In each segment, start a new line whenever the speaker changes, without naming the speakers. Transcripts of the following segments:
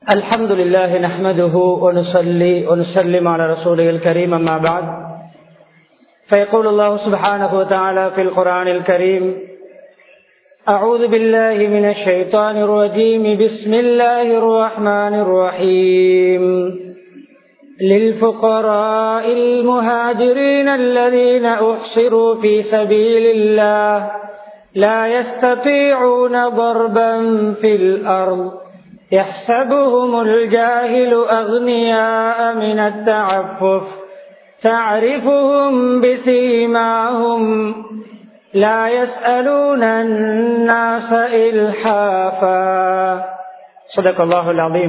الحمد لله نحمده ونصلي ونسلم على رسوله الكريم أما بعد فيقول الله سبحانه وتعالى في القرآن الكريم أعوذ بالله من الشيطان الرجيم بسم الله الرحمن الرحيم للفقراء المهاجرين الذين أحصروا في سبيل الله لا يستطيعون ضربا في الأرض يحسبهم الجاهل أغنياء من التعفف تعرفهم بسيماهم لا يسألون الناس إلحافا صدق الله العظيم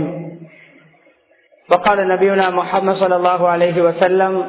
وقال نبينا محمد صلى الله عليه وسلم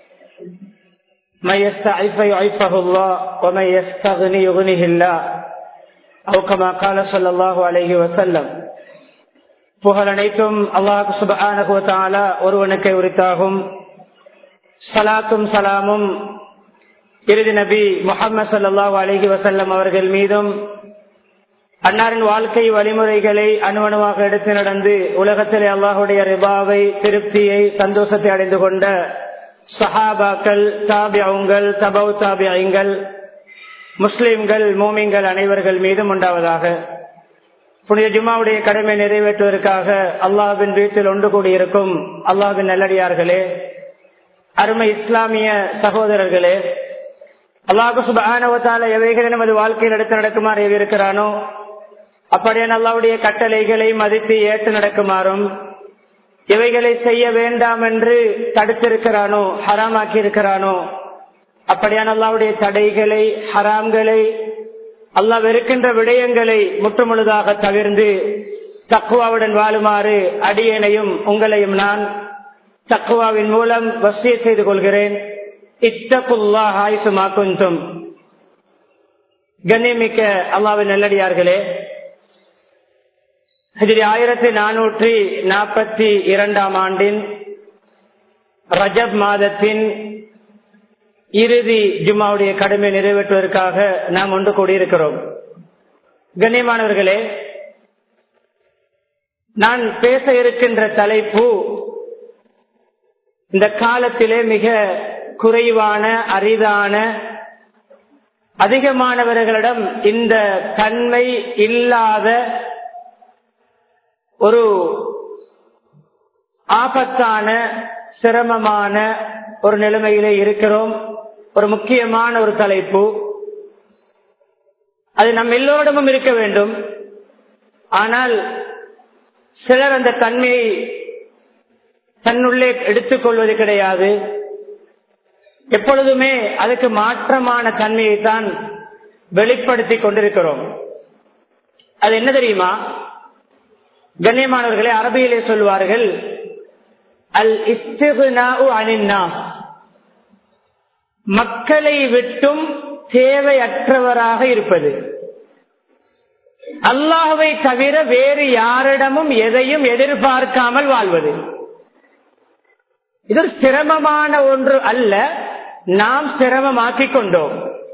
من يستعف يعفه الله ومن يستغني يغنيه الله أو كما قال صلى الله عليه وسلم புகழ் அனைத்தும் அல்லாஹு சுபானகுவத்தாலா ஒருவனுக்கு உரித்தாகும் சலாத்தும் சலாமும் இறுதி நபி முகமது சல்லாஹூ அலஹி வசல்லம் அவர்கள் மீதும் அன்னாரின் வாழ்க்கை வழிமுறைகளை அணுவணுவாக எடுத்து நடந்து உலகத்திலே அல்லாஹுடைய ரிபாவை திருப்தியை சந்தோஷத்தை அடைந்து கொண்ட சஹாபாக்கள் தாபியங்கள் தபவ் தாபியங்கள் முஸ்லிம்கள் மோமிங்கள் அனைவர்கள் மீதும் உண்டாவதாக புனித ஜுமாவுடைய கடமை நிறைவேற்றுவதற்காக அல்லாஹின் வீட்டில் ஒன்று கூடியிருக்கும் அல்லாஹின் நல்லடியார்களே அருமை இஸ்லாமிய சகோதரர்களே அல்லாஹு சுபானவத்தால எவைகளை நமது வாழ்க்கையில் எடுத்து நடக்குமாறு இருக்கிறானோ அப்படியே அல்லாவுடைய கட்டளைகளை மதித்து ஏற்று நடக்குமாறும் எவைகளை செய்ய வேண்டாம் என்று தடுத்திருக்கிறானோ ஹராமாக்கி இருக்கிறானோ அப்படியான அல்லாவுடைய தடைகளை ஹராம்களை அல்லா வெறுக்கின்ற விடயங்களை முற்றுமுழுதாக தவிர்ந்து தக்குவாவுடன் வாழுமாறு அடியேனையும் உங்களையும் நான் தக்குவாவின் மூலம் வசிய செய்து கொள்கிறேன் இத்தகுல்லா ஆயுசுமா கொஞ்சம் கண்ணியமிக்க அல்லாவின் நல்லடியார்களே இதில் ஆயிரத்தி நானூற்றி நாற்பத்தி இரண்டாம் ஆண்டின் ரஜப் மாதத்தின் இறுதி ஜும்மாவுடைய கடமை நிறைவேற்றுவதற்காக நாம் ஒன்று கூடியிருக்கிறோம் கண்ணியமானவர்களே நான் பேச இருக்கின்ற தலைப்பு இந்த காலத்திலே மிக குறைவான அரிதான அதிகமானவர்களிடம் இந்த தன்மை இல்லாத ஒரு ஆபத்தான சிரமமான ஒரு நிலைமையிலே இருக்கிறோம் ஒரு முக்கியமான ஒரு தலைப்பு அது நம் எல்லோரிடமும் இருக்க வேண்டும் ஆனால் சிலர் அந்த தன்மையை தன்னுள்ளே எடுத்துக்கொள்வது கிடையாது எப்பொழுதுமே அதுக்கு மாற்றமான தன்மையை தான் வெளிப்படுத்தி கொண்டிருக்கிறோம் அது என்ன தெரியுமா கண்ணியமானவர்களே அரபியிலே சொல்வார்கள் அல் இஸ்திகுனா அனின்னா மக்களை விட்டும் தேவையற்றவராக இருப்பது அல்லாஹுவை தவிர வேறு யாரிடமும் எதையும் எதிர்பார்க்காமல் வாழ்வது இது சிரமமான ஒன்று அல்ல நாம் சிரமமாக்கிக் கொண்டோம்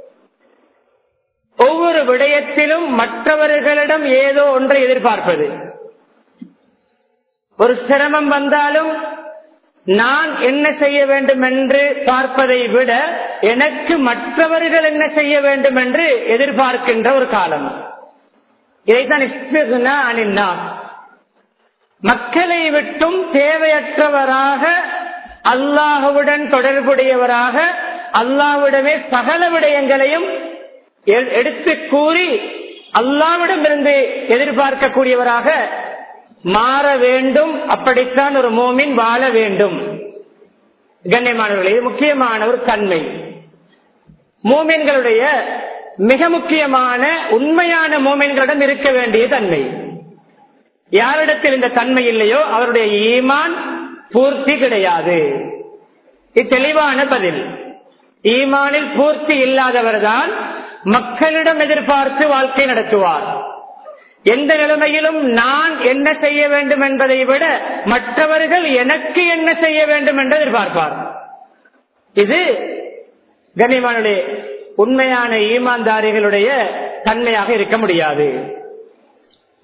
ஒவ்வொரு விடயத்திலும் மற்றவர்களிடம் ஏதோ ஒன்றை எதிர்பார்ப்பது ஒரு சிரமம் வந்தாலும் நான் என்ன செய்ய வேண்டும் என்று பார்ப்பதை விட எனக்கு மற்றவர்கள் என்ன செய்ய வேண்டும் என்று எதிர்பார்க்கின்ற ஒரு காலம் இதைத்தான் மக்களை விட்டும் தேவையற்றவராக அல்லாஹுவுடன் தொடர்புடையவராக அல்லாவிடமே சகல விடயங்களையும் எடுத்து கூறி அல்லாவிடமிருந்து எதிர்பார்க்கக்கூடியவராக மாற வேண்டும் அப்படித்தான் ஒரு மோமின் வாழ வேண்டும் கண்ணியமானவர்களே இது முக்கியமான ஒரு தன்மை மோமின்களுடைய மிக முக்கியமான உண்மையான மோமின்களிடம் இருக்க வேண்டிய தன்மை யாரிடத்தில் இந்த தன்மை இல்லையோ அவருடைய ஈமான் பூர்த்தி கிடையாது தெளிவான பதில் ஈமானில் பூர்த்தி இல்லாதவர் தான் மக்களிடம் எதிர்பார்த்து வாழ்க்கை நடத்துவார் எந்த நிலைமையிலும் நான் என்ன செய்ய வேண்டும் என்பதை விட மற்றவர்கள் எனக்கு என்ன செய்ய வேண்டும் என்று எதிர்பார்ப்பார் இது கனிமானுடைய உண்மையான ஈமான்தாரிகளுடைய தன்மையாக இருக்க முடியாது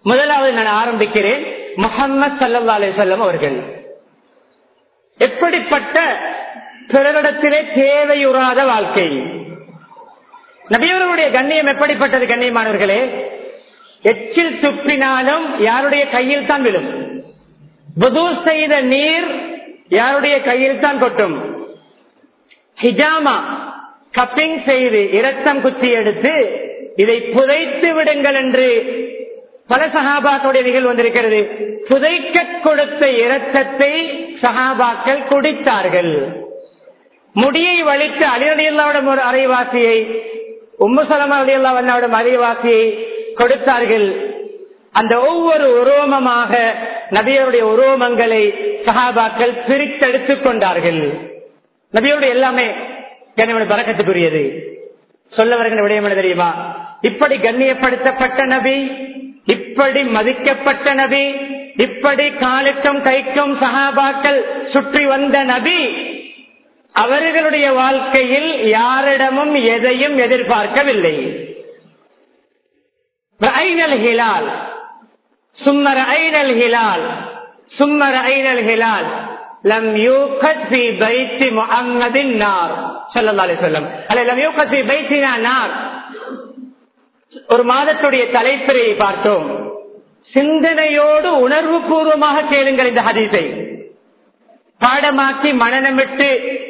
முதலாவது நான் ஆரம்பிக்கிறேன் முகமது சல்லா அலிசல்லம் அவர்கள் எப்படிப்பட்ட பிறரிடத்திலே தேவையுறாத வாழ்க்கை நபியவர்களுடைய கண்ணியம் எப்படிப்பட்டது கண்ணியமானவர்களே எச்சில் துப்பினாலும் யாருடைய கையில் தான் விழும் புது செய்த நீர் யாருடைய கையில் தான் கொட்டும் ஹிஜாமா கப்பிங் செய்து இரத்தம் குத்தி எடுத்து இதை புதைத்து விடுங்கள் என்று பல சகாபாக்களுடைய நிகழ்வு வந்திருக்கிறது புதைக்க கொடுத்த இரத்தத்தை சகாபாக்கள் குடித்தார்கள் முடியை வலித்து அலிரடியல்லாவிடம் ஒரு அரைவாசியை உம்முசலமா அலியல்லா வல்லாவிடம் அரைவாசியை கொடுத்தார்கள் அந்த ஒவ்வொரு உரோமமாக நபியருடைய உரோமங்களை சகாபாக்கள் பிரித்தெடுத்துக் கொண்டார்கள் நபியோடைய எல்லாமே கண்ணியமன பறக்கத்துக்குரியது சொல்ல வருகிற விடயம் என்ன தெரியுமா இப்படி கண்ணியப்படுத்தப்பட்ட நபி இப்படி மதிக்கப்பட்ட நபி இப்படி காலுக்கும் கைக்கும் சகாபாக்கள் சுற்றி வந்த நபி அவர்களுடைய வாழ்க்கையில் யாரிடமும் எதையும் எதிர்பார்க்கவில்லை ஹிலால் சும்மர் ஐனல் ஹிலால் சும்மர் ஐனல் ஹிலால் لم يوقد في بيت محمد النار صلى الله عليه وسلم لم يوقد في بيتنا نار ஒரு மாதத்துடைய தலைப்பிறையை பார்த்தோம் சிந்தனையோடு உணர்வு பூர்வமாக கேளுங்கள் இந்த ஹதீஸை பாடமாக்கி மனநமிட்டு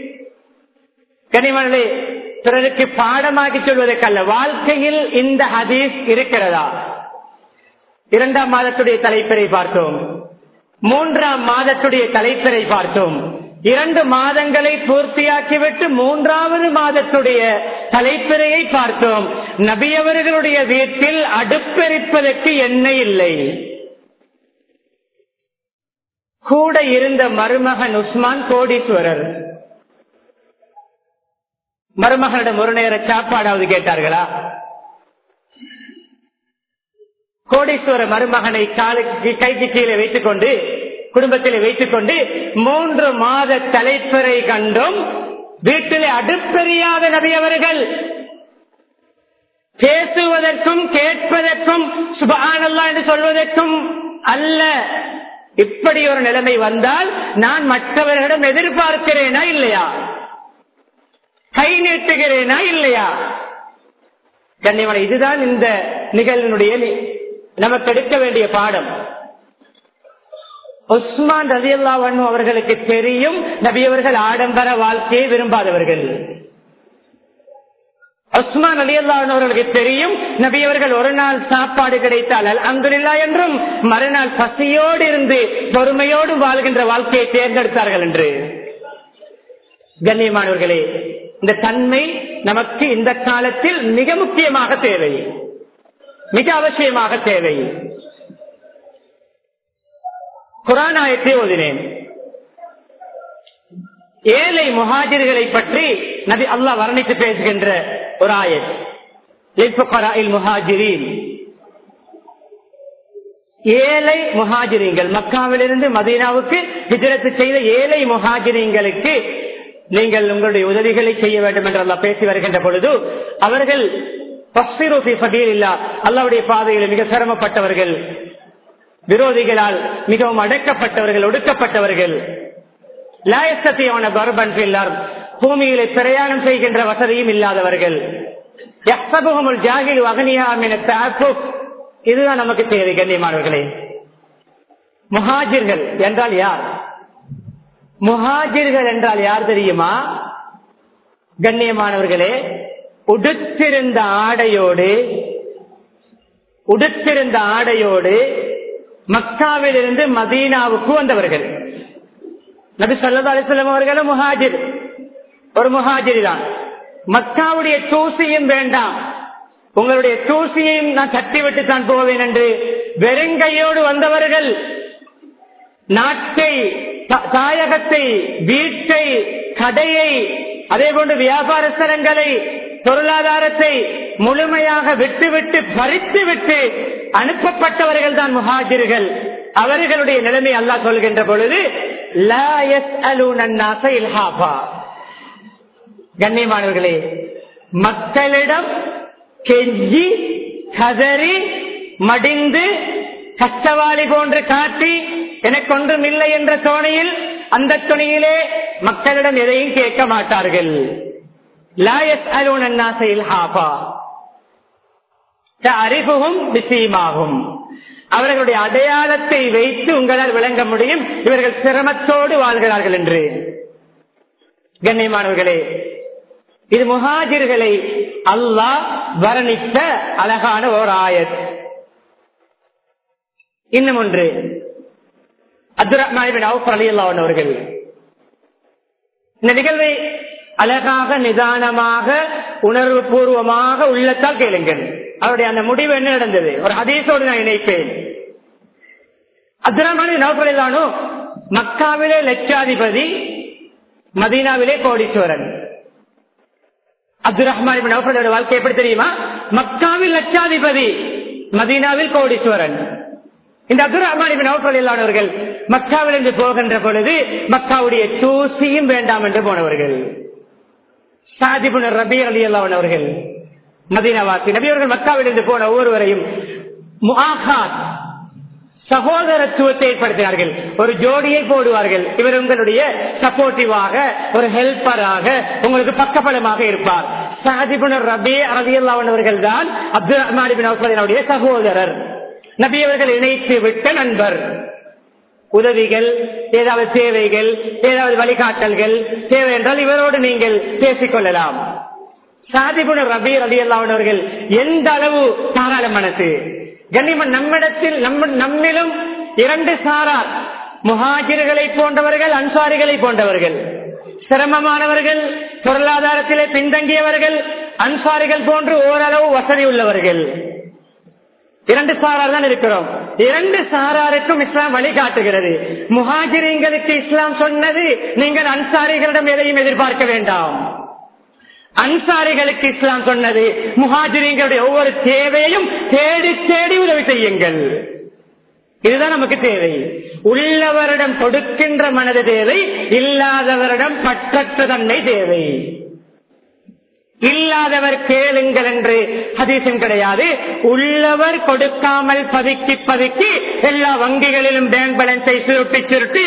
கனிமணி பிறருக்கு பாடமாக்கி சொல்வதற்கல்ல வாழ்க்கையில் இந்த ஹதீஸ் இருக்கிறதா இரண்டாம் மாதத்துடைய தலைப்பிறை பார்த்தோம் மூன்றாம் மாதத்துடைய தலைப்பிறை பார்த்தோம் இரண்டு மாதங்களை பூர்த்தியாக்கிவிட்டு மூன்றாவது மாதத்துடைய தலைப்பிறையை பார்த்தோம் நபியவர்களுடைய வீட்டில் அடுப்பெரிப்பதற்கு எண்ணெய் இல்லை கூட இருந்த மருமகன் உஸ்மான் கோடீஸ்வரர் மருமகனிடம் ஒரு நேர சாப்பாடாவது கேட்டார்களா கோடீஸ்வர மருமகனை காலுக்கு கைக்கு கீழே வைத்துக் கொண்டு குடும்பத்திலே வைத்துக் கொண்டு மூன்று மாத தலைப்பறை கண்டும் வீட்டிலே அடுப்பெரியாத நபியவர்கள் பேசுவதற்கும் கேட்பதற்கும் சுபானல்லா என்று சொல்வதற்கும் அல்ல இப்படி ஒரு நிலைமை வந்தால் நான் மற்றவர்களிடம் எதிர்பார்க்கிறேனா இல்லையா கை நீட்டுகிறேனா இல்லையா கண்ணியமான இதுதான் இந்த நிகழ்வினுடைய நமக்கு எடுக்க வேண்டிய பாடம் உஸ்மான் ரதி அல்லாவன் அவர்களுக்கு தெரியும் நபியவர்கள் ஆடம்பர வாழ்க்கையை விரும்பாதவர்கள் உஸ்மான் அலி அல்லாவன் அவர்களுக்கு தெரியும் நபியவர்கள் ஒரு நாள் சாப்பாடு கிடைத்தால் அங்குல்லா என்றும் மறுநாள் பசியோடு இருந்து பொறுமையோடு வாழ்கின்ற வாழ்க்கையை தேர்ந்தெடுத்தார்கள் என்று கண்ணியமானவர்களே இந்த தன்மை நமக்கு இந்த காலத்தில் மிக முக்கியமாக தேவை மிக அவசியமாக தேவை குரானாயத்தை ஓதினேன் ஏழை முஹாஜிர்களை பற்றி நபி அல்லாஹ் வர்ணித்து பேசுகின்ற ஒரு ஆயத் முஹாஜிரின் ஏழை முஹாஜிரிங்கள் மக்காவிலிருந்து மதீனாவுக்கு ஹிஜரத்து செய்த ஏழை முஹாஜிரிங்களுக்கு நீங்கள் உங்களுடைய உதவிகளை செய்ய வேண்டும் என்று அல்லா பேசி வருகின்ற பொழுது அவர்கள் அல்லாவுடைய பாதையில் மிக சிரமப்பட்டவர்கள் விரோதிகளால் மிகவும் அடக்கப்பட்டவர்கள் ஒடுக்கப்பட்டவர்கள் லாயசத்தையான கர்பன் பில்லர் பூமியிலே பிரயாணம் செய்கின்ற வசதியும் இல்லாதவர்கள் ஜாகில் வகனியாமின இதுதான் நமக்கு தேவை கண்ணியமானவர்களே முஹாஜிர்கள் என்றால் யார் முஹாஜிர்கள் என்றால் யார் தெரியுமா கண்ணியமானவர்களே உடுத்திருந்த ஆடையோடு உடுத்திருந்த ஆடையோடு மக்காவிலிருந்து மதீனாவுக்கு வந்தவர்கள் நபி சொல்லா அலிஸ்லாம் அவர்களும் முஹாஜிர் ஒரு முஹாஜிர் தான் மக்காவுடைய தூசியும் வேண்டாம் உங்களுடைய தூசியையும் நான் தட்டிவிட்டு தான் போவேன் என்று வெறுங்கையோடு வந்தவர்கள் நாட்டை தாயகத்தை வீட்டை கடையை அதே போன்று வியாபார ஸ்தலங்களை பொருளாதாரத்தை முழுமையாக விட்டுவிட்டு பறித்து விட்டு அனுப்பப்பட்டவர்கள் தான் முஹாஜிர்கள் அவர்களுடைய நிலைமை அல்லா சொல்கின்ற பொழுது கண்ணியமானவர்களே மக்களிடம் கெஞ்சி கதறி மடிந்து கஷ்டவாளி போன்று காட்டி எனக்கு ஒன்றும் இல்லை என்ற தோணையில் அந்த துணியிலே மக்களிடம் எதையும் கேட்க மாட்டார்கள் லாயஸ் அலோன் ஹாபா அறிவும் விஷயமாகும் அவர்களுடைய அடையாளத்தை வைத்து உங்களால் விளங்க முடியும் இவர்கள் சிரமத்தோடு வாழ்கிறார்கள் என்று கண்ணியமானவர்களே இது முஹாஜிர்களை அல்லாஹ் வர்ணித்த அழகான ஓர் ஆயத் இன்னும் ஒன்று அப்துல் ரஹ்மான் அலி அல்லாஹ் அவர்கள் இந்த நிகழ்வை அழகாக நிதானமாக உணர்வு பூர்வமாக உள்ளத்தால் கேளுங்கள் அவருடைய அந்த முடிவு என்ன நடந்தது ஒரு ஹதீஸோடு நான் இணைப்பேன் அப்துல் நவபலிலானோ மக்காவிலே லட்சாதிபதி மதீனாவிலே கோடீஸ்வரன் அப்துல் ரஹ்மான் நவபலியோட வாழ்க்கை எப்படி தெரியுமா மக்காவில் லட்சாதிபதி மதீனாவில் கோடீஸ்வரன் இந்த அப்துல் ரஹ்மான் நவபலிலானவர்கள் மக்காவிலிருந்து போகின்ற பொழுது மக்காவுடைய தூசியும் வேண்டாம் என்று போனவர்கள் சாதிபுனர் ரபி அலி அல்லாவன் அவர்கள் மதீனவாசி நபியவர்கள் மக்காவிலிருந்து போன ஒவ்வொருவரையும் சகோதரத்துவத்தை ஏற்படுத்தினார்கள் ஒரு ஜோடியை போடுவார்கள் இவர் உங்களுடைய சப்போர்ட்டிவாக ஒரு ஹெல்பராக உங்களுக்கு பக்கபலமாக இருப்பார் சாதிபுனர் ரபி ரபியல்லாவன் அவர்கள் தான் அப்துல் ரஹ்மானிபின் சகோதரர் நபியவர்கள் இணைத்து விட்ட நண்பர் உதவிகள் ஏதாவது சேவைகள் ஏதாவது வழிகாட்டல்கள் தேவை என்றால் இவரோடு நீங்கள் பேசிக் கொள்ளலாம் சாதிபுணர் ரபி அலி அல்லாவர்கள் எந்த அளவு தாராள மனசு கண்ணிமன் நம்மிடத்தில் நம்மிலும் இரண்டு சாரார் முஹாஜிர்களை போன்றவர்கள் அன்சாரிகளை போன்றவர்கள் சிரமமானவர்கள் பொருளாதாரத்திலே பின்தங்கியவர்கள் அன்சாரிகள் போன்று ஓரளவு வசதி உள்ளவர்கள் இரண்டு சாரார் தான் இருக்கிறோம் இரண்டு சாராருக்கும் இஸ்லாம் வழிகாட்டுகிறது முஹாஜிரிங்களுக்கு இஸ்லாம் சொன்னது நீங்கள் அன்சாரிகளிடம் எதையும் எதிர்பார்க்க வேண்டாம் அன்சாரிகளுக்கு இஸ்லாம் சொன்னது முஹாஜிரிங்களுடைய ஒவ்வொரு தேவையையும் தேடி தேடி உதவி செய்யுங்கள் இதுதான் நமக்கு தேவை உள்ளவரிடம் கொடுக்கின்ற மனது தேவை இல்லாதவரிடம் பற்றற்ற தன்மை தேவை இல்லாதவர் கேளுங்கள் என்று ஹதீசம் கிடையாது உள்ளவர் கொடுக்காமல் பதுக்கி பதுக்கி எல்லா வங்கிகளிலும் பேங்க் பேலன்ஸை சுருட்டி சுருட்டி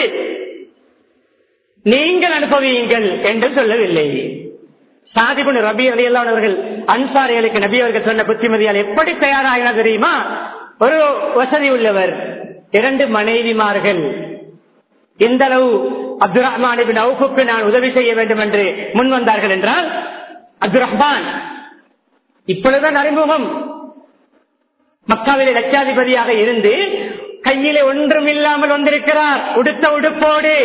நீங்கள் அனுபவியுங்கள் என்று சொல்லவில்லை சாதிபுன் ரபி அலி அவர்கள் அன்சாரிகளுக்கு நபி அவர்கள் சொன்ன புத்திமதியால் எப்படி தயாராகினார் தெரியுமா ஒரு வசதி உள்ளவர் இரண்டு மனைவிமார்கள் இந்த அளவு அப்துல் ரஹ்மான் அவுக்கு நான் உதவி செய்ய வேண்டும் என்று முன் வந்தார்கள் என்றால் அப்துல் ரஹ்மான் இப்பொழுதுதான் அறிமுகம் மக்காவிலே லட்சாதிபதியாக இருந்து கையிலே ஒன்றும் இல்லாமல் வந்திருக்கிறார் உடுத்த உடுப்போடு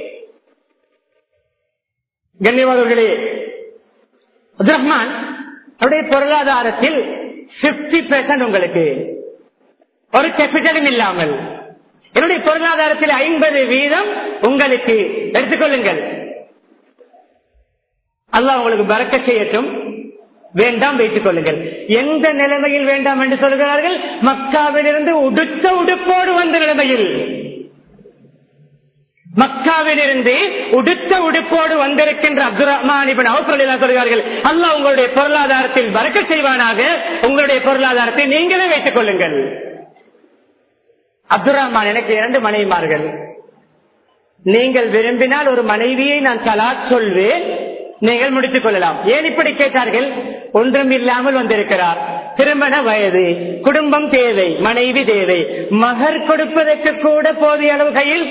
கண்ணியவாதர்களே அப்துல் ரஹ்மான் அவருடைய பொருளாதாரத்தில் பிப்டி பெர்சன்ட் உங்களுக்கு ஒரு கேபிட்டலும் இல்லாமல் என்னுடைய பொருளாதாரத்தில் ஐம்பது வீதம் உங்களுக்கு எடுத்துக்கொள்ளுங்கள் அல்லாஹ் உங்களுக்கு பறக்க செய்யட்டும் வேண்டாம் வைத்துக் கொள்ளுங்கள் எந்த நிலைமையில் வேண்டாம் என்று சொல்கிறார்கள் மக்காவிலிருந்து உடுத்த உடுப்போடு வந்த நிலைமையில் மக்காவிலிருந்து உடுத்த உடுப்போடு வந்திருக்கின்ற அப்துல் ரஹ்மான் சொல்கிறார்கள் அல்லாஹ் உங்களுடைய பொருளாதாரத்தில் பறக்க செய்வானாக உங்களுடைய பொருளாதாரத்தை நீங்களே வைத்துக் கொள்ளுங்கள் அப்துல் ரஹ்மான் எனக்கு இரண்டு மனைவிமார்கள் நீங்கள் விரும்பினால் ஒரு மனைவியை நான் தலாக் சொல்வேன் நீங்கள் முடித்துக் கொள்ளலாம் ஏன் இப்படி கேட்டார்கள் ஒன்றும் இல்லாமல் வந்திருக்கிறார் திருமண வயது குடும்பம் தேவை மனைவி தேவை மகர் கொடுப்பதற்கு கூட போதிய அளவு கையில்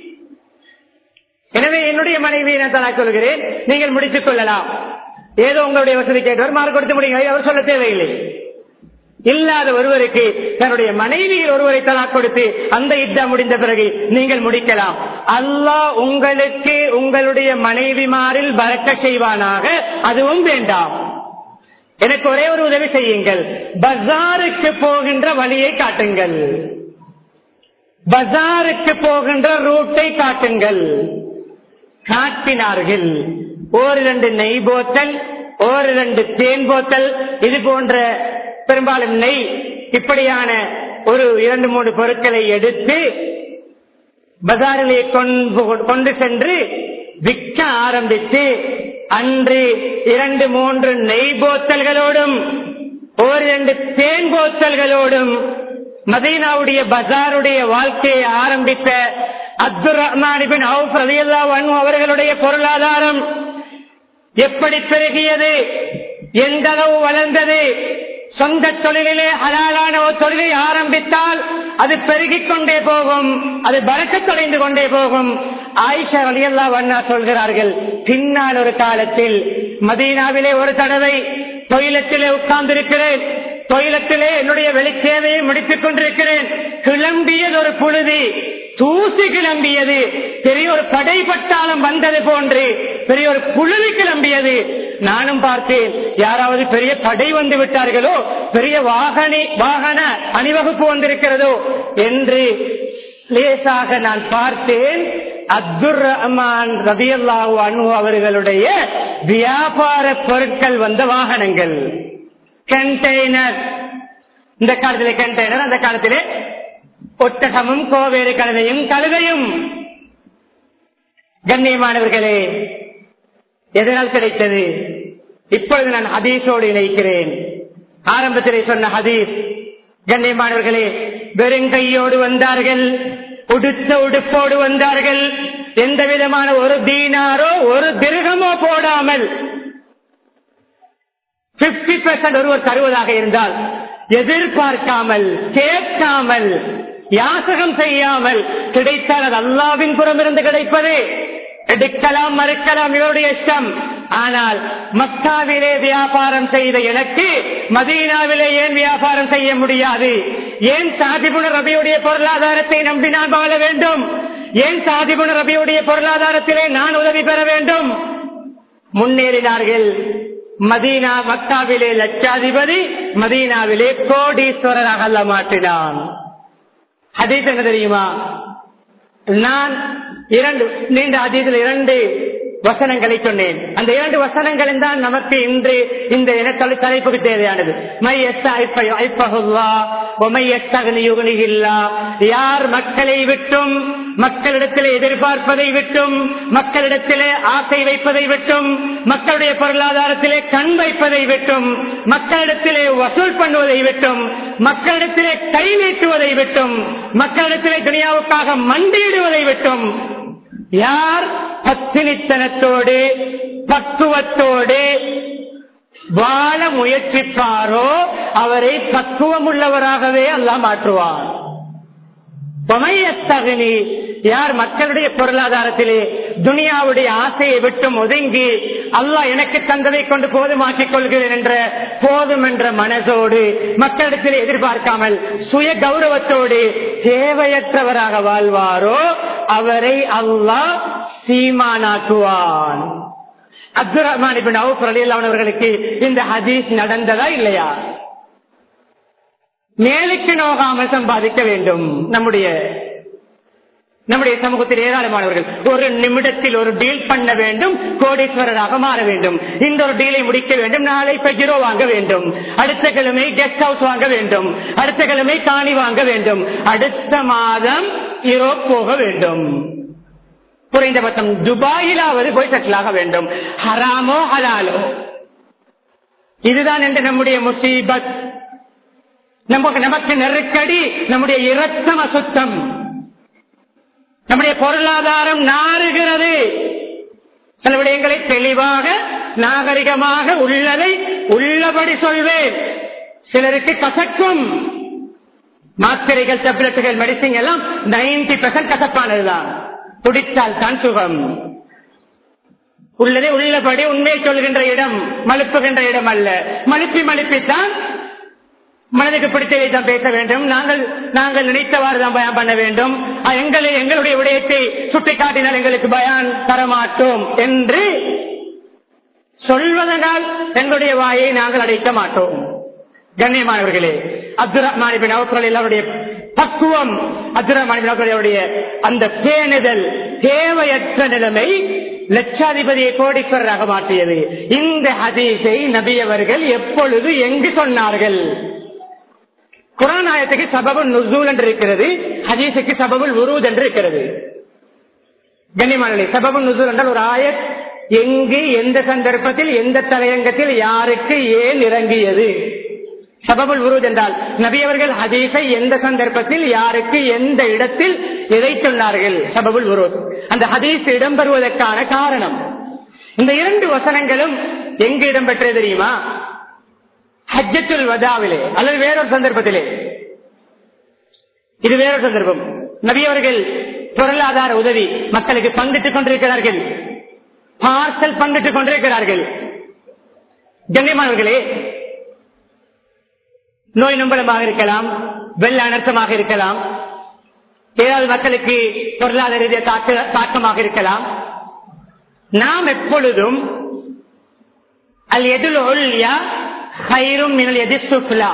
எனவே என்னுடைய மனைவியை நான் தலா சொல்கிறேன் நீங்கள் முடித்துக் கொள்ளலாம் ஏதோ உங்களுடைய வசதி கேட்டவர் மாறு கொடுத்து முடியுங்க அவர் சொல்ல தேவையில்லை இல்லாத ஒருவருக்கு தன்னுடைய மனைவியில் ஒருவரை தலா கொடுத்து அந்த இத்தா முடிந்த பிறகு நீங்கள் முடிக்கலாம் அல்லாஹ் உங்களுக்கு உங்களுடைய மனைவிமாரில் பறக்க செய்வானாக அதுவும் வேண்டாம் எனக்கு ஒரே ஒரு உதவி செய்யுங்கள் பஜாருக்கு போகின்ற வழியை காட்டுங்கள் பஜாருக்கு போகின்ற ரூட்டை காட்டுங்கள் காட்டினார்கள் ஓர் இரண்டு நெய் போத்தல் ஓர் இரண்டு தேன் போத்தல் இது போன்ற பெரும்பாலும் நெய் இப்படியான ஒரு இரண்டு மூன்று பொருட்களை எடுத்து பஜாரிலே கொண்டு சென்று விற்க ஆரம்பித்து அன்று இரண்டு மூன்று நெய் போத்தல்களோடும் ஓர் இரண்டு தேன் போத்தல்களோடும் மதீனாவுடைய பஜாருடைய வாழ்க்கையை ஆரம்பித்த அப்துல் ரஹ்மான் அவர்களுடைய பொருளாதாரம் எப்படி பெருகியது எந்த அளவு வளர்ந்தது சொந்த தொழிலிலே ஹலாலான ஒரு தொழிலை ஆரம்பித்தால் அது பெருகிக் கொண்டே போகும் அது பறக்கத்தொடைந்து கொண்டே போகும் ஆயிஷா வழியல்லா வண்ணா சொல்கிறார்கள் பின்னால் ஒரு காலத்தில் மதீனாவிலே ஒரு தடவை தொழிலத்திலே உட்கார்ந்திருக்கிறேன் தொழிலத்திலே என்னுடைய வெளிச்சேவையை முடித்துக் கொண்டிருக்கிறேன் கிளம்பியது ஒரு புழுதி தூசி கிளம்பியது பெரிய ஒரு படைப்பட்டாளம் வந்தது போன்று பெரிய ஒரு புழுதி கிளம்பியது நானும் பார்த்தேன் யாராவது பெரிய படை வந்து விட்டார்களோ பெரிய வாகனி வாகன அணிவகுப்பு வந்திருக்கிறதோ என்று லேசாக நான் பார்த்தேன் அப்துல் ரஹ்மான் ரபியல்லாஹு அனு அவர்களுடைய வியாபார பொருட்கள் வந்த வாகனங்கள் கண்டெய்னர் இந்த காலத்திலே கண்டெய்னர் அந்த காலத்திலே ஒட்டகமும் கோவேறு கழுதையும் கழுதையும் கண்ணியமானவர்களே எதனால் கிடைத்தது இப்பொழுது நான் ஹதீஸோடு இணைக்கிறேன் ஆரம்பத்திலே சொன்ன ஹதீஸ் கண்ணியமானவர்களே வெறுங்கையோடு வந்தார்கள் உடுத்த உடுப்போடு வந்தார்கள் எந்த விதமான ஒரு தீனாரோ ஒரு திருகமோ போடாமல் பிப்டி பெர்சன்ட் ஒருவர் தருவதாக இருந்தால் எதிர்பார்க்காமல் கேட்காமல் யாசகம் செய்யாமல் கிடைத்தால் அது அல்லாவின் புறம் இருந்து கிடைப்பது எடுக்கலாம் மறுக்கலாம் இவருடைய இஷ்டம் ஆனால் மக்காவிலே வியாபாரம் செய்த எனக்கு மதீனாவிலே ஏன் வியாபாரம் செய்ய முடியாது ஏன் சாதிபுண ரபியுடைய பொருளாதாரத்தை நம்பி நான் வாழ வேண்டும் ஏன் சாதிபுண ரபியுடைய பொருளாதாரத்திலே நான் உதவி பெற வேண்டும் முன்னேறினார்கள் மதீனா மக்காவிலே லட்சாதிபதி மதீனாவிலே கோடீஸ்வரராக அல்ல மாற்றினான் ஹதீஸ் என்ன தெரியுமா நான் இரண்டு நீண்ட அதீதில் இரண்டு வசனங்களை சொன்னேன் அந்த இரண்டு வசனங்களும் தான் நமக்கு இன்று இந்த இனத்தொழில் தலைப்புக்கு தேவையானது மை யார் மக்களை விட்டும் மக்களிடத்திலே எதிர்பார்ப்பதை விட்டும் மக்களிடத்திலே ஆசை வைப்பதை விட்டும் மக்களுடைய பொருளாதாரத்திலே கண் வைப்பதை விட்டும் மக்களிடத்திலே வசூல் பண்ணுவதை விட்டும் மக்களிடத்திலே கை நீட்டுவதை விட்டும் மக்களிடத்திலே துணியாவுக்காக மண்டியிடுவதை விட்டும் யார் பத்தினித்தனத்தோடு பக்குவத்தோடு வாழ முயற்சிப்பாரோ அவரை பக்குவம் உள்ளவராகவே அல்ல மாற்றுவார் பமையத்தகனி யார் மக்களுடைய பொருளாதாரத்திலே துனியாவுடைய ஆசையை விட்டு ஒதுங்கி அல்லாஹ் எனக்கு தந்ததை கொண்டு போதுமாக்கிக் கொள்கிறேன் என்ற போதும் என்ற மனதோடு மக்களிடத்தில் எதிர்பார்க்காமல் சுய கௌரவத்தோடு தேவையற்றவராக வாழ்வாரோ அவரை அல்லாஹ் சீமானாக்குவான் அப்துல் ரஹ்மான் இபின் அவுப் ரலியல்லாஹு அவர்களுக்கு இந்த ஹதீஸ் நடந்ததா இல்லையா மேலுக்கு நோகாமல் சம்பாதிக்க வேண்டும் நம்முடைய நம்முடைய சமூகத்தில் ஏராளமானவர்கள் ஒரு நிமிடத்தில் ஒரு டீல் பண்ண வேண்டும் கோடீஸ்வரராக மாற வேண்டும் இந்த ஒரு டீலை முடிக்க வேண்டும் நாளை பெஜிரோ வாங்க வேண்டும் அடுத்த கிழமை கெஸ்ட் ஹவுஸ் வாங்க வேண்டும் அடுத்த கிழமை காணி வாங்க வேண்டும் அடுத்த மாதம் யூரோப் போக வேண்டும் குறைந்தபட்சம் துபாயிலாவது போய் செட்டில் ஆக வேண்டும் ஹராமோ ஹலாலோ இதுதான் என்று நம்முடைய முசீபத் நமக்கு நமக்கு நெருக்கடி நம்முடைய இரத்தம் அசுத்தம் நம்முடைய பொருளாதாரம் நாறுகிறது சில விடயங்களை தெளிவாக நாகரிகமாக உள்ளதை உள்ளபடி சொல்வேன் சிலருக்கு கசக்கும் மாத்திரைகள் டெப்லெட்டுகள் மெடிசின் எல்லாம் நைன்டி பெர்சன்ட் கசப்பானதுதான் துடித்தால் தான் சுகம் உள்ளதே உள்ளபடி உண்மையை சொல்கின்ற இடம் மலுப்புகின்ற இடம் அல்ல மலுப்பி மலுப்பித்தான் மனதுக்கு பிடித்ததை தான் பேச வேண்டும் நாங்கள் நாங்கள் நினைத்தவாறு தான் பயான் பண்ண வேண்டும் எங்களை எங்களுடைய விடயத்தை சுட்டிக்காட்டினால் எங்களுக்கு பயான் தரமாட்டோம் என்று சொல்வதனால் எங்களுடைய வாயை நாங்கள் அடைக்க மாட்டோம் கண்ணியமானவர்களே அப்துல் ரஹ்மான் அவர்களுடைய பக்குவம் அப்துல் ரஹ்மான் அவர்களுடைய அந்த பேணுதல் தேவையற்ற நிலைமை லட்சாதிபதியை கோடீஸ்வரராக மாற்றியது இந்த ஹதீஸை நபி அவர்கள் எப்பொழுது எங்கு சொன்னார்கள் குரான் ஆயத்துக்கு சபபுல் நுசூல் என்று இருக்கிறது ஹதீஸுக்கு சபபுல் உருத் என்று இருக்கிறது கண்ணியமான சபபுல் நுசூல் என்றால் ஒரு ஆயத் எங்கு எந்த சந்தர்ப்பத்தில் எந்த தலையங்கத்தில் யாருக்கு ஏன் இறங்கியது சபபுல் உருத் என்றால் நபி அவர்கள் ஹதீஸை எந்த சந்தர்ப்பத்தில் யாருக்கு எந்த இடத்தில் எதை சொன்னார்கள் சபபுல் உருத் அந்த ஹதீஸ் இடம்பெறுவதற்கான காரணம் இந்த இரண்டு வசனங்களும் எங்கு இடம்பெற்றது தெரியுமா ஹஜ்ஜத்துல் வதாவிலே அல்லது வேறொரு சந்தர்ப்பத்திலே இது வேறொரு சந்தர்ப்பம் நபி அவர்கள் பொருளாதார உதவி மக்களுக்கு பங்கிட்டுக் கொண்டிருக்கிறார்கள் பார்சல் பங்கிட்டுக் கொண்டிருக்கிறார்கள் கண்ணியமானவர்களே நோய் நம்பளமாக இருக்கலாம் வெள்ள அனர்த்தமாக இருக்கலாம் ஏதாவது மக்களுக்கு பொருளாதார ரீதிய தாக்க- தாக்கமாக இருக்கலாம் நாம் எப்பொழுதும் அல் எதில் ஒல்லியா ஹைரும் மினல் எதிர் சுஃப்லா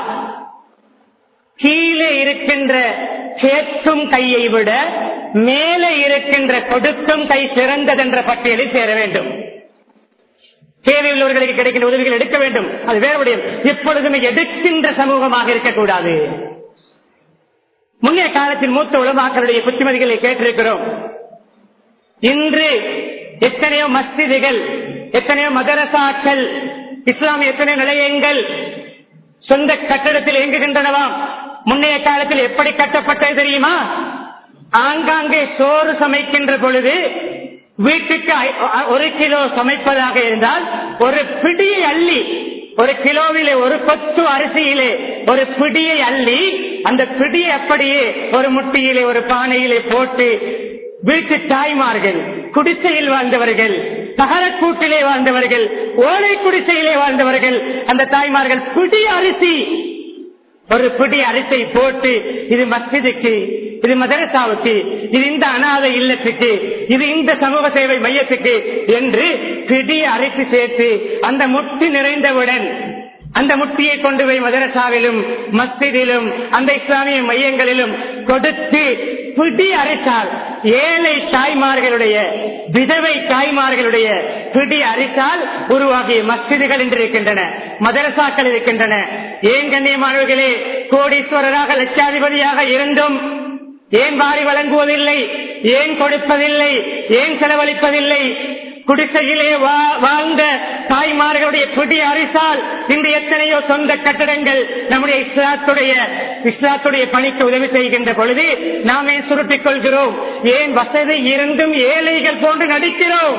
கீழே இருக்கின்ற கேட்கும் கையை விட மேலே இருக்கின்ற கொடுக்கும் கை சிறந்ததென்ற பட்டியலில் சேர வேண்டும் தேவையுள்ளவர்களுக்கு கிடைக்கின்ற உதவிகள் எடுக்க வேண்டும் அது வேறுபடிய எப்பொழுதுமே எடுக்கின்ற சமூகமாக இருக்கக்கூடாது முன்னைய காலத்தில் மூத்த உலமாக்களுடைய புத்திமதிகளை கேட்டிருக்கிறோம் இன்று எத்தனையோ மஸ்ஜிதுகள் எத்தனையோ மதரசாக்கள் இஸ்லாமிய எத்தனையோ நிலையங்கள் சொந்த கட்டடத்தில் இயங்குகின்றனவாம் முன்னைய காலத்தில் எப்படி கட்டப்பட்டது தெரியுமா ஆங்காங்கே சோறு சமைக்கின்ற பொழுது வீட்டுக்கு ஐ- அ- ஒரு கிலோ சமைப்பதாக இருந்தால் ஒரு பிடியை அள்ளி ஒரு கிலோவிலே ஒரு கொத்து அரிசியிலே ஒரு பிடியை அள்ளி அந்த பிடியை அப்படியே ஒரு முட்டியிலே ஒரு பானையிலே போட்டு வீட்டு தாய்மார்கள் குடிசையில் வாழ்ந்தவர்கள் தகரக்கூட்டிலே வாழ்ந்தவர்கள் ஓலை குடிசையிலே வாழ்ந்தவர்கள் அந்த தாய்மார்கள் பிடி அரிசி ஒரு பிடி அரிசை போட்டு இது மஸ்ஜிதுக்கு இது மதரசாவுக்கு இது இந்த அனாதை இல்லத்துக்கு இது இந்த சமூக சேவை மையத்துக்கு என்று பிடி அரிசி சேர்த்து அந்த முட்டி நிறைந்தவுடன் அந்த முட்டியை கொண்டு போய் மதரசாவிலும் மஸ்ஜிதிலும் அந்த இஸ்லாமிய மையங்களிலும் கொடுத்து பிடி அரிசால் ஏழை தாய்மார்களுடைய விதவை தாய்மார்களுடைய பிடி அரிசால் உருவாகிய மஸ்ஜிதுகள் இன்று இருக்கின்றன மதரசாக்கள் இருக்கின்றன ஏன் கண்ணியமானவர்களே கோடீஸ்வரராக லட்சாதிபதியாக இருந்தும் ஏன் வாரி வழங்குவதில்லை ஏன் கொடுப்பதில்லை ஏன் செலவழிப்பதில்லை குடிசையிலே வா- வாழ்ந்த தாய்மார்களுடைய பிடி அரிசால் இன்று எத்தனையோ சொந்த கட்டடங்கள் நம்முடைய இஸ்லாத்துடைய இஸ்லாத்துடைய பணிக்கு உதவி செய்கின்ற பொழுது நாமே சுருட்டிக் கொள்கிறோம் ஏன் வசதி இருந்தும் ஏழைகள் போன்று நடிக்கிறோம்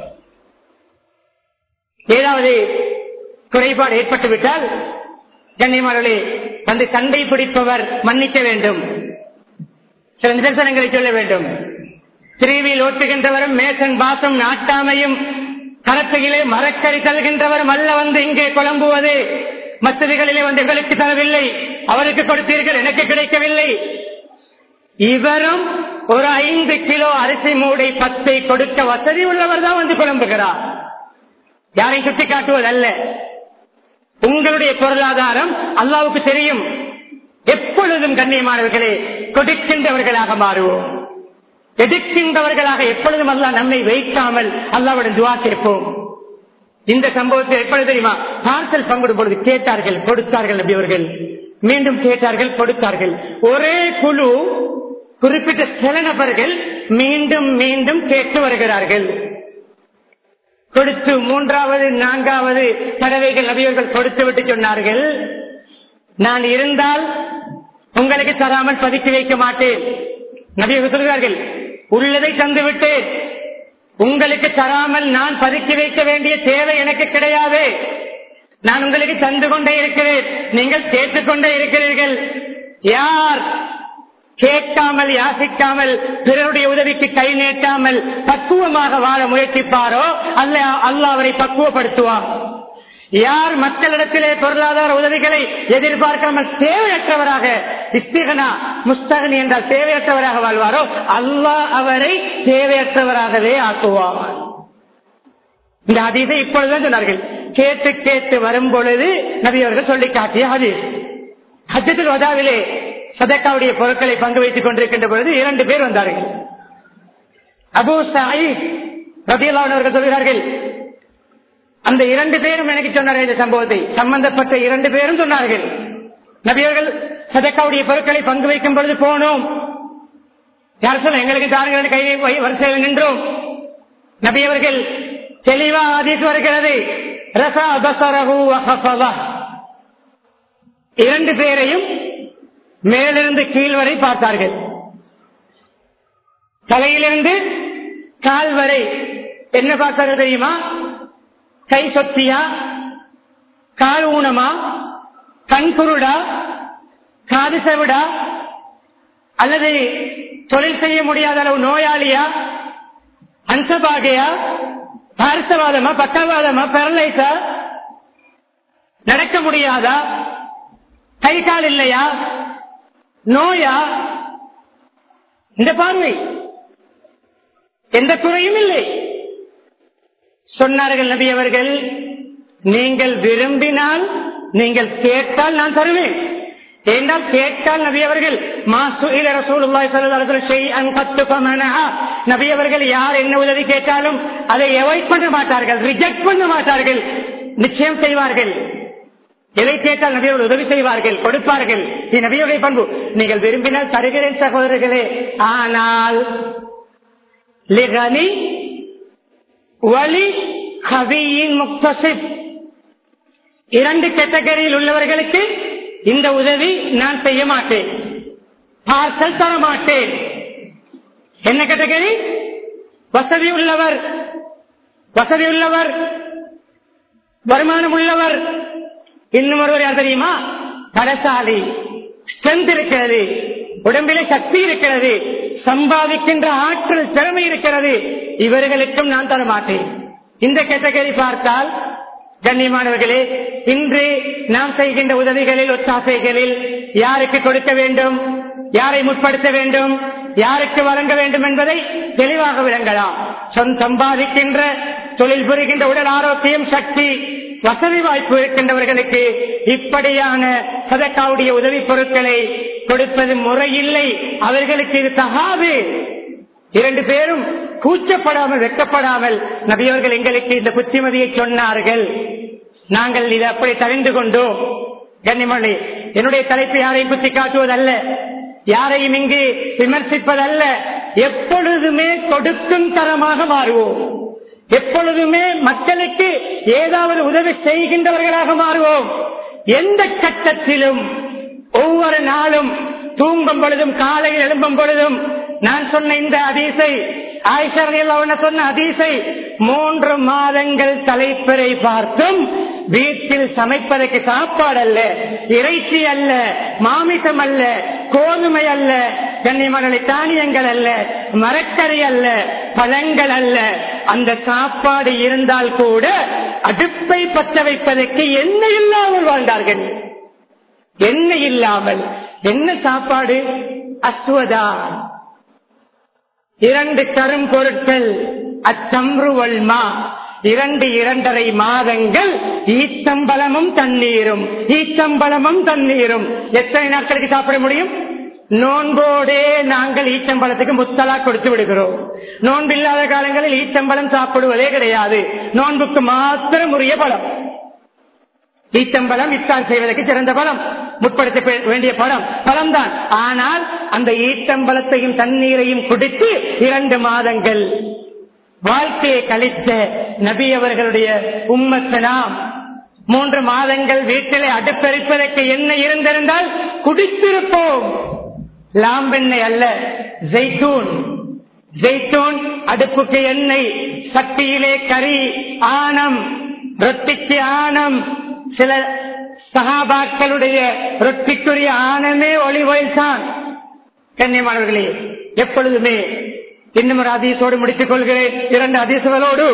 ஏதாவது குறைபாடு ஏற்பட்டுவிட்டால் கண்ணியமானவர்களே வந்து சண்டை பிடிப்பவர் மன்னிக்க வேண்டும் சில நிதர்சனங்களை சொல்ல வேண்டும் திருவியில் ஓட்டுகின்றவரும் மேசன் பாசம் நாட்டாமையும் கரத்தையிலே மரக்கறி தருகின்றவரும் அல்ல வந்து இங்கே குழம்புவது மசதிகளிலே வந்து எங்களுக்கு தரவில்லை அவருக்கு கொடுத்தீர்கள் எனக்கு கிடைக்கவில்லை இவரும் ஒரு ஐந்து கிலோ அரிசி மூடை பத்தை கொடுக்க வசதி உள்ளவர் தான் வந்து குழம்புகிறார் யாரையும் சுட்டி காட்டுவதல்ல உங்களுடைய பொருளாதாரம் அல்லாவுக்கு தெரியும் எப்பொழுதும் கண்ணியமானவர்களே கொடுக்கின்றவர்களாக மாறுவோம் எடுக்கின்றவர்களாக எப்பொழுதும் அல்லாஹ் நம்மை வைக்காமல் அல்லாவுடன் துவா கேட்போம் இந்த சம்பவத்தை எப்பொழுது தெரியுமா பார்சல் பங்கிடும் பொழுது கேட்டார்கள் கொடுத்தார்கள் நபி அவர்கள் மீண்டும் கேட்டார்கள் கொடுத்தார்கள் ஒரே குழு குறிப்பிட்ட சில நபர்கள் மீண்டும் மீண்டும் கேட்டு வருகிறார்கள் கொடுத்து மூன்றாவது நான்காவது தடவைகள் நபியவர்கள் கொடுத்து விட்டு சொன்னார்கள் நான் இருந்தால் உங்களுக்கு தராமல் பதுக்கி வைக்க மாட்டேன் நபியவர்கள் சொல்கிறார்கள் உள்ளதை தந்து விட்டேன் உங்களுக்கு தராமல் நான் பதுக்கி வைக்க வேண்டிய தேவை எனக்கு கிடையாது நான் உங்களுக்கு தந்து கொண்டே இருக்கிறேன் நீங்கள் கேட்டுக்கொண்டே இருக்கிறீர்கள் யார் கேட்காமல் யாசிக்காமல் பிறருடைய உதவிக்கு கை நீட்டாமல் பக்குவமாக வாழ முயற்சிப்பாரோ அல்ல அல்லாஹ் அவரை பக்குவப்படுத்துவார் யார் மக்களிடத்திலே பொருளாதார உதவிகளை எதிர்பார்க்காமல் தேவையற்றவராக இஸ்திகனா முஸ்தகனி என்றால் தேவையற்றவராக வாழ்வாரோ அல்லாஹ் அவரை தேவையற்றவராகவே ஆக்குவார் இந்த ஹதீஸை இப்பொழுதுதான் சொன்னார்கள் கேட்டு கேட்டு வரும் பொழுது நபி அவர்கள் சொல்லி காட்டிய ஹதீஸ் ஹஜ்ஜத்தில் வதாவிலே சதக்காவுடைய பொருட்களை பங்கு வைத்துக் கொண்டிருக்கின்ற பொழுது இரண்டு பேர் வந்தார்கள் அபு சாயித் ரபியல்லான் அவர்கள் சொல்கிறார்கள் அந்த இரண்டு பேரும் எனக்கு சொன்னார்கள் இந்த சம்பவத்தை சம்பந்தப்பட்ட இரண்டு பேரும் சொன்னார்கள் நபியர்கள் சதக்காவுடைய பொருட்களை பங்கு வைக்கும் பொழுது போனோம் யார் சொல்ல எங்களுக்கு தாருங்கள் கையை வை- வரிசையில் நின்றோம் நபியவர்கள் தெளிவா ஆதீஸ் வருகிறது ரசா பசரஹு வஹஃபதஹ். இரண்டு பேரையும் மேலிருந்து கீழ் வரை பார்த்தார்கள் தலையிலிருந்து கால் வரை என்ன பார்த்தார்கள் தெரியுமா கை சொத்தியா கால் ஊனமா கண் குருடா காது செவிடா அல்லது தொழில் செய்ய முடியாத அளவு நோயாளியா அன்சபாகையா பார்சவாதமா பக்கவாதமா பெரலைசா நடக்க முடியாதா கை கால் இல்லையா நோயா இந்த பார்வை எந்த குறையும் இல்லை சொன்னார்கள் நபி அவர்கள் நீங்கள் விரும்பினால் நீங்கள் கேட்டால் நான் தருவேன் ஏண்டால் கேட்டால் நபி அவர்கள் நபி அவர்கள் யார் என்ன உதவி கேட்டாலும் அதை எவாய்ட் பண்ண மாட்டார்கள் ரிஜெக்ட் பண்ண மாட்டார்கள் நிச்சயம் செய்வார்கள் எதை கேட்டால் நபியவர்கள் உதவி செய்வார்கள் கொடுப்பார்கள் இது நபியுடைய பண்பு நீங்கள் விரும்பினால் தருகிறேன் சகோதரர்களே ஆனால் லிகனி வலி கவியின் முக்தசிப் இரண்டு கேட்டகரியில் உள்ளவர்களுக்கு இந்த உதவி நான் செய்ய மாட்டேன் பார்சல் தர மாட்டேன் என்ன கேட்டகரி வசதி உள்ளவர் வசதி உள்ளவர் வருமானம் உள்ளவர் இன்னும் ஒருவர் யார் தெரியுமா பலசாலி ஸ்ட்ரென்த் இருக்கிறது உடம்பிலே சக்தி இருக்கிறது சம்பாதிக்கின்ற ஆற்றல் திறமை இருக்கிறது இவர்களுக்கும் நான் தர மாட்டேன் இந்த கேட்டகரி பார்த்தால் கண்ணியமானவர்களே இன்று நாம் செய்கின்ற உதவிகளில் ஒத்தாசைகளில் யாருக்கு கொடுக்க வேண்டும் யாரை முற்படுத்த வேண்டும் யாருக்கு வழங்க வேண்டும் என்பதை தெளிவாக விளங்கலாம் சொந்த சம்பாதிக்கின்ற தொழில் புரிகின்ற உடல் ஆரோக்கியம் சக்தி வசதி வாய்ப்பு இருக்கின்றவர்களுக்கு இப்படியான சதக்காவுடைய உதவி பொருட்களை கொடுப்பது முறையில்லை அவர்களுக்கு இது தகாது இரண்டு பேரும் கூச்சப்படாமல் வெட்கப்படாமல் நபியவர்கள் எங்களுக்கு இந்த புத்திமதியை சொன்னார்கள் நாங்கள் இதை அப்படி தெரிந்து கொண்டோம் கண்ணிமணி என்னுடைய தலைப்பு யாரையும் குத்தி காட்டுவதல்ல யாரையும் இங்கு விமர்சிப்பதல்ல எப்பொழுதுமே கொடுக்கும் தரமாக மாறுவோம் எப்பொழுதுமே மக்களுக்கு ஏதாவது உதவி செய்கின்றவர்களாக மாறுவோம் எந்த கட்டத்திலும் ஒவ்வொரு நாளும் தூங்கும் பொழுதும் காலையில் எழும்பும் பொழுதும் நான் சொன்ன இந்த அதிசை ஆயிஷர்கள் சொன்ன அதிசை மூன்று மாதங்கள் தலைப்பறை பார்த்தும் வீட்டில் சமைப்பதற்கு சாப்பாடு அல்ல இறைச்சி அல்ல மாமிசம் அல்ல கோதுமை அல்ல கன்னிமணி தானியங்கள் அல்ல மரக்கறி அல்ல பழங்கள் அல்ல அந்த சாப்பாடு இருந்தால் கூட அடுப்பை பற்ற வைப்பதற்கு என்ன இல்லாமல் வாழ்ந்தார்கள் என்ன இல்லாமல் என்ன சாப்பாடு அஸ்வதா இரண்டு கரும் பொருட்கள் அச்சம்ருவல்மா இரண்டு இரண்டரை மாதங்கள் ஈச்சம்பளமும் தண்ணீரும் ஈச்சம்பளமும் தண்ணீரும் எத்தனை நாட்களுக்கு சாப்பிட முடியும் நோன்போடே நாங்கள் ஈச்சம்பழத்துக்கு முத்தலா கொடுத்து விடுகிறோம் நோன்பு இல்லாத காலங்களில் ஈச்சம்பழம் சாப்பிடுவதே கிடையாது நோன்புக்கு மாத்திரம் உரிய பலம் ஈச்சம்பழம் இத்தால் செய்வதற்கு சிறந்த பலம் முற்படுத்த வேண்டிய பலம் பலம் தான் ஆனால் அந்த ஈச்சம்பழத்தையும் தண்ணீரையும் குடித்து இரண்டு மாதங்கள் வாழ்க்கையை கழித்த நபி அவர்களுடைய உம்மத்தனாம் மூன்று மாதங்கள் வீட்டிலே அடுப்பெரிப்பதற்கு என்ன இருந்திருந்தால் குடித்திருப்போம் லாம்பெண்ணெய் அல்ல ஜெய்தூன் ஜெய்தூன் அடுப்புக்கு எண்ணெய் சட்டியிலே கறி ஆனம் ரொட்டிக்கு ஆனம் சில சகாபாக்களுடைய ரொட்டிக்குரிய ஆனமே ஒளிவயில் தான் கண்ணியமானவர்களே எப்பொழுதுமே இன்னும் ஒரு அதிசோடு முடித்துக் கொள்கிறேன் இரண்டு அதிசங்களோடு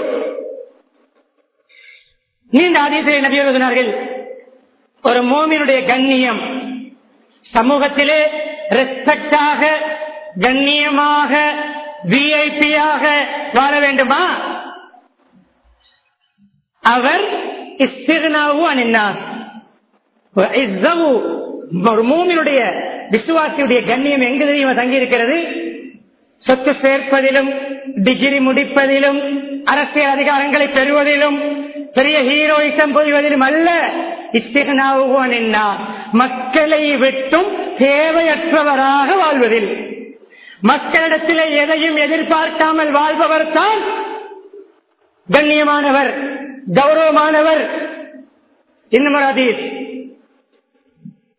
நீண்ட அதிசய நபி எழுதினார்கள் ஒரு மோமினுடைய கண்ணியம் சமூகத்திலே ரெஸ்பெக்டாக கண்ணியமாக விஐபியாக வாழ வேண்டுமா அவர் ஒரு மூமினுடைய விசுவாசியுடைய கண்ணியம் எங்க தெரியுமா தங்கி இருக்கிறது சொத்து சேர்ப்பதிலும் டிகிரி முடிப்பதிலும் அரசியல் அதிகாரங்களை பெறுவதிலும் பெரிய ஹீரோயிசம் புரிவதிலும் அல்ல இத்திகனாவுவான் என்ன மக்களை விட்டும் தேவையற்றவராக வாழ்வதில் மக்களிடத்திலே எதையும் எதிர்பார்க்காமல் வாழ்பவர் தான் கண்ணியமானவர் கௌரவமானவர் இன்னும் ஒரு அதீஸ்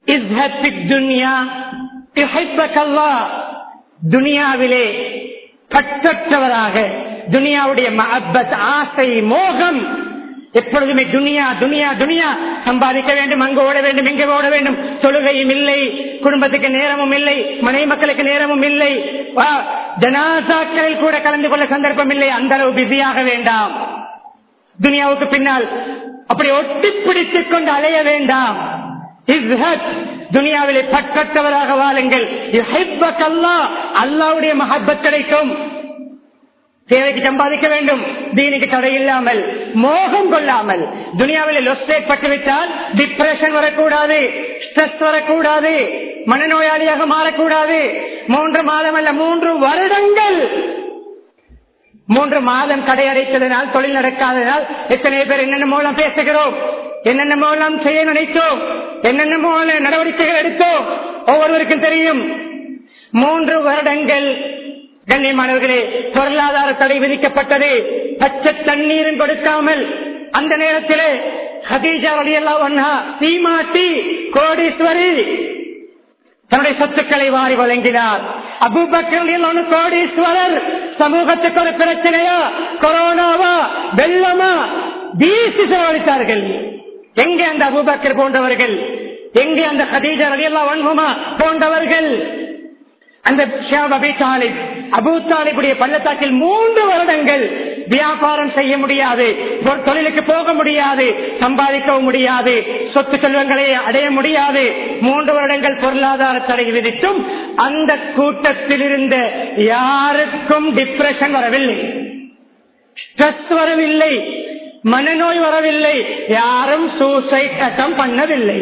இஸ்ஹத் ஃபித் துன்யா யுஹிப்பக்கல்லாஹ். துனியாவிலே பற்றற்றவராக துனியாவுடைய மஹப்பத் ஆசை மோகம் எப்பொழுதுமே துனியா துனியா துனியா சம்பாதிக்க வேண்டும் அங்கு ஓட வேண்டும் இங்கே ஓட வேண்டும் தொழுகையும் இல்லை குடும்பத்துக்கு நேரமும் இல்லை மனை மக்களுக்கு நேரமும் இல்லை வா, ஜனாசாக்களில் கூட கலந்து கொள்ள சந்தர்ப்பம் இல்லை அந்த அளவு பிஸியாக வேண்டாம் துனியாவுக்கு பின்னால் அப்படி ஒட்டி பிடித்துக் கொண்டு அலைய வேண்டாம் இஸ்ஹத், துனியாவிலே பற்றற்றவராக வாழுங்கள் யுஹிப்பக் அல்லாஹ், அல்லாஹ்வுடைய மஹப்பத் கிடைக்கும் தேவைக்கு சம்பாதிக்க வேண்டும் தீனுக்கு தடை இல்லாமல் மோகம் கொள்ளாமல் துனியாவில் லொஸ் ஏற்பட்டுவிட்டால் டிப்ரெஷன் வரக்கூடாது ஸ்ட்ரெஸ் வரக்கூடாது மனநோயாளியாக மாறக்கூடாது மூன்று மாதம் அல்ல மூன்று வருடங்கள் மூன்று மாதம் கடை அடைத்ததனால் தொழில் நடக்காததனால் எத்தனை பேர் என்னென்ன மூலம் பேசுகிறோம் என்னென்ன மூலம் செய்ய நினைத்தோம் என்னென்ன மூல நடவடிக்கைகள் எடுத்தோம் ஒவ்வொருவருக்கும் தெரியும் மூன்று வருடங்கள் கண்ணியமானவர்களே பொருளாதார தடை விதிக்கப்பட்டது பச்சை தண்ணீரும் கொடுக்காமல் அந்த நேரத்திலே ஹதீஜா அலியல்லா ஒன்னா சீமாட்டி கோடீஸ்வரி தன்னுடைய சொத்துக்களை வாரி வழங்கினார் அபுபக்கர் கோடீஸ்வரர் சமூகத்துக்கு ஒரு பிரச்சனையா கொரோனாவா வெள்ளமா வீசி செலவழித்தார்கள் எங்கே அந்த அபுபக்கர் போன்றவர்கள் எங்கே அந்த ஹதீஜா அலியல்லா வன்ஹுமா போன்றவர்கள் அந்த ஷியாப் அபி தாலிப் அபு தாலிபுடைய பள்ளத்தாக்கில் மூன்று வருடங்கள் வியாபாரம் செய்ய முடியாது ஒரு தொழிலுக்கு போக முடியாது சம்பாதிக்கவும் முடியாது சொத்து செல்வங்களை அடைய முடியாது மூன்று வருடங்கள் பொருளாதார தடை விதித்தும் அந்த கூட்டத்தில் இருந்த யாருக்கும் டிப்ரெஷன் வரவில்லை ஸ்ட்ரெஸ் வரவில்லை மனநோய் வரவில்லை யாரும் சூசைட் அட்டம் பண்ணவில்லை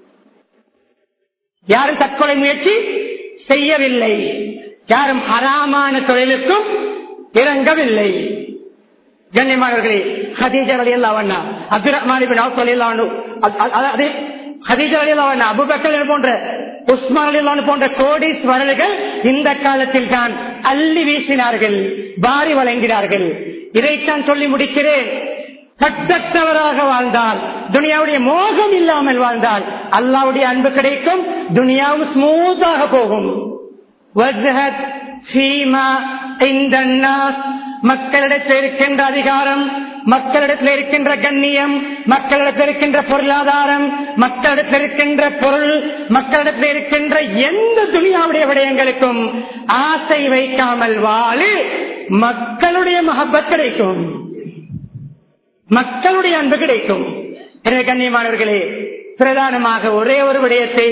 யாரும் தற்கொலை முயற்சி செய்யவில்லை யாரும் ஹராமான தொழிலுக்கும் இறங்கவில்லை கண்ணியமானவர்களே ஹதீஜா அலி அல்லாவண்ணா அப்துல் ரஹ்மான் இபின் அவுஃப் ரலியல்லாஹு அன்ஹு, அ- அ- அதே ஹதீஜா அலி அல்லாவண்ணா அபுபக்கர் போன்ற உஸ்மான் அலி அல்லாஹ் போன்ற கோடீஸ்வரர்கள் இந்த காலத்தில் தான் அள்ளி வீசினார்கள் வாரி வழங்கினார்கள் இதைத்தான் சொல்லி முடிக்கிறேன் கட்டத்தவராக வாழ்ந்தால் துனியாவுடைய மோகம் இல்லாமல் வாழ்ந்தால் அல்லாவுடைய அன்பு கிடைக்கும் துனியாவும் ஸ்மூத்தாக போகும் வஜ்ஹத் ஃபீமா இந்தன் நாஸ். மக்களிடத்தில் இருக்கின்ற அதிகாரம் மக்களிடத்தில் இருக்கின்ற கண்ணியம் மக்களிடத்தில் இருக்கின்ற பொருளாதாரம் மக்களிடத்தில் இருக்கின்ற பொருள் மக்களிடத்தில் இருக்கின்ற எந்த துணியாவுடைய விடயங்களுக்கும் ஆசை வைக்காமல் வாழு மக்களுடைய மகப்பத் கிடைக்கும் மக்களுடைய அன்பு கிடைக்கும் எனவே கண்ணியமானவர்களே பிரதானமாக ஒரே ஒரு விடயத்தை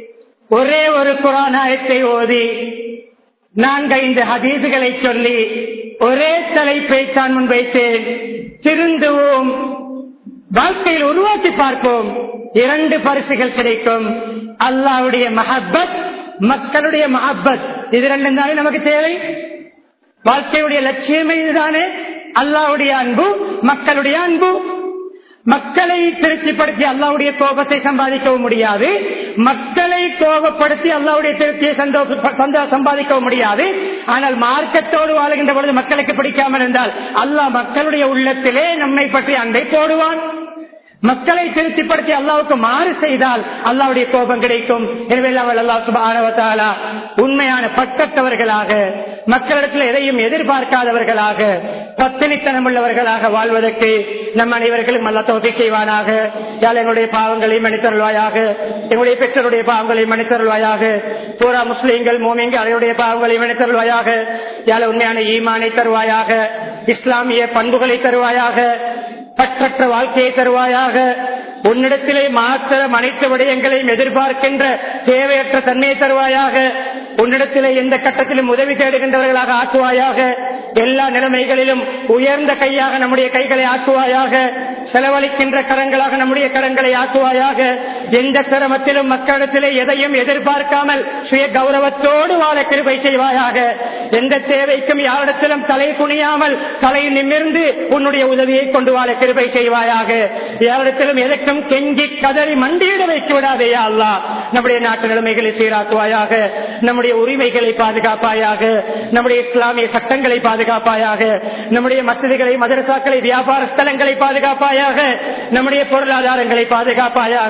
ஒரே ஒரு குரானாயத்தை ஓதி நான்கைந்து ஹதீதுகளை சொல்லி ஒரே தலைப்பை தான் முன்வைத்தேன் திருந்துவோம் வாழ்க்கையில் உருவாக்கி பார்ப்போம் இரண்டு பரிசுகள் கிடைக்கும் அல்லாவுடைய மஹப்பத் மக்களுடைய மஹப்பத் இது ரெண்டும் தானே நமக்கு தேவை வாழ்க்கையுடைய லட்சியமே இதுதானே அல்லாவுடைய அன்பு மக்களுடைய அன்பு மக்களை திருப்திப்படுத்தி அல்லாவுடைய கோபத்தை சம்பாதிக்கவும் முடியாது மக்களை கோபப்படுத்தி அல்லாவுடைய திருப்தியை சந்தோஷ சந்தோ- சம்பாதிக்கவும் முடியாது ஆனால் மார்க்கத்தோடு வாழுகின்ற பொழுது மக்களுக்கு பிடிக்காமல் இருந்தால் அல்லாஹ் மக்களுடைய உள்ளத்திலே நம்மை பற்றி அன்பை போடுவான் மக்களை திருப்திப்படுத்தி அல்லாவுக்கு மாறு செய்தால் அல்லாவுடைய கோபம் கிடைக்கும் எனவே அல்லாஹ் சுபானவத்தாலா உண்மையான பட்டத்தவர்களாக மக்களிடத்தில் எதையும் எதிர்பார்க்காதவர்களாக பத்தினித்தனம் உள்ளவர்களாக வாழ்வதற்கு நம் அனைவர்களும் அல்ல தொகை செய்வானாக யாழ் எங்களுடைய பாவங்களை மன்னித்தருள்வாயாக எங்களுடைய பெற்றோருடைய பாவங்களை மன்னித்தருள்வாயாக பூரா முஸ்லீம்கள் மோமியங்கள் அனைவருடைய பாவங்களை மன்னித்தருள்வாயாக யாழ் உண்மையான ஈமானை தருவாயாக இஸ்லாமிய பண்புகளை தருவாயாக பற்றற்ற வாழ்க்கையை தருவாயாக உன்னிடத்திலே மாத்திரம் அனைத்து விடயங்களையும் எதிர்பார்க்கின்ற தேவையற்ற தன்மையை தருவாயாக உன்னிடத்திலே எந்த கட்டத்திலும் உதவி தேடுகின்றவர்களாக ஆக்குவாயாக எல்லா நிலைமைகளிலும் உயர்ந்த கையாக நம்முடைய கைகளை ஆக்குவாயாக செலவழிக்கின்ற கரங்களாக நம்முடைய கரங்களை ஆக்குவாயாக எந்த சிரமத்திலும் மக்களிடத்திலே எதையும் எதிர்பார்க்காமல் சுய கௌரவத்தோடு வாழ கிருபை செய்வாயாக எந்த தேவைக்கும் யாரிடத்திலும் தலை குனியாமல் தலை நிமிர்ந்து உன்னுடைய உதவியை கொண்டு வாழ கிருபை செய்வாயாக யாரிடத்திலும் எதற்கும் கெஞ்சி கதறி மண்டியிட வைத்து விடாதே யா அல்லா நம்முடைய நாட்டு நிலைமைகளை சீராக்குவாயாக நம்முடைய உரிமைகளை பாதுகாப்பாயாக நம்முடைய இஸ்லாமிய சட்டங்களை பாதுகாப்பாயாக நம்முடைய மசதிகளை மதரசாக்களை வியாபார ஸ்தலங்களை பாதுகாப்பாயாக நம்முடைய பொருளாதாரங்களை பாதுகாப்பாயாக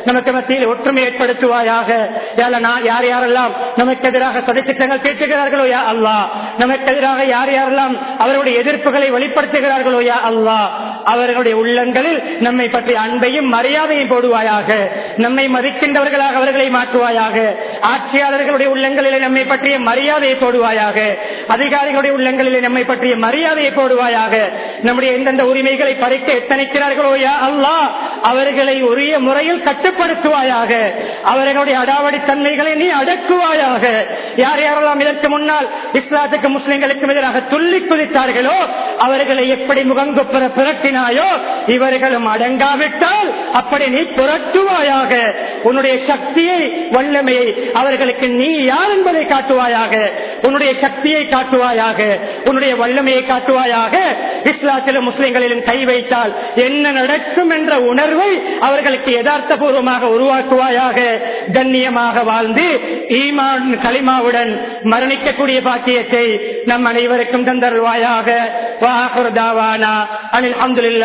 நமக்கு மத்தியில் ஒற்றுமை ஏற்படுத்துவாயாக யால நான் யார் யாரெல்லாம் நமக்கு எதிராக சதித்திட்டங்கள் தீட்டுகிறார்களோ யா அல்லா நமக்கு எதிராக யார் யாரெல்லாம் அவருடைய எதிர்ப்புகளை வெளிப்படுத்துகிறார்களோ யா அல்லா அவர்களுடைய உள்ளங்களில் நம்மை பற்றி அன்பையும் மரியாதையும் போடுவாயாக நம்மை மதிக்கின்றவர்களாக அவர்களை மாற்றுவாயாக ஆட்சியாளர்களுடைய உள்ளங்களிலே நம்மை பற்றிய மரியாதையை போடுவாயாக அதிகாரிகளுடைய உள்ளங்களிலே நம்மை பற்றிய மரியாதையை போடுவாயாக நம்முடைய எந்தெந்த உரிமைகளை பறிக்க எத்தனைக்கிறார்களோ யா அல்லா அவர்களை உரிய முறையில் கட்டுப்படுத்துவாயாக அவர்களுடைய அடாவடி தன்மைகளை நீ அடக்குவாயாக யார் யாரெல்லாம் இதற்கு முன்னால் இஸ்லாத்துக்கு முஸ்லிம்களுக்கும் எதிராக துள்ளி குதித்தார்களோ அவர்களை எப்படி முகங்குப்புற புரட்டினாயோ இவர்களும் அடங்காவிட்டால் அப்படி நீ புரட்டுவாயாக உன்னுடைய சக்தியை வல்லமையை அவர்களுக்கு நீ யார் என்பதை காட்டுவாயாக உன்னுடைய சக்தியை காட்டுவாயாக உன்னுடைய வல்லமையை காட்டுவாயாக இஸ்லாத்திலும் முஸ்லிம்களிலும் கை வைத்தால் என்ன நடக்கும் என்ற உணர்வை அவர்களுக்கு யதார்த்த பூர்வமாக உருவாக்குவாயாக கண்ணியமாக வாழ்ந்து ஈமான் களிமாவுடன் மரணிக்கக்கூடிய பாக்கியத்தை நம் அனைவருக்கும் தந்தருவாயாக வாஹுர் தாவானா அனில் அஹமதுல்லா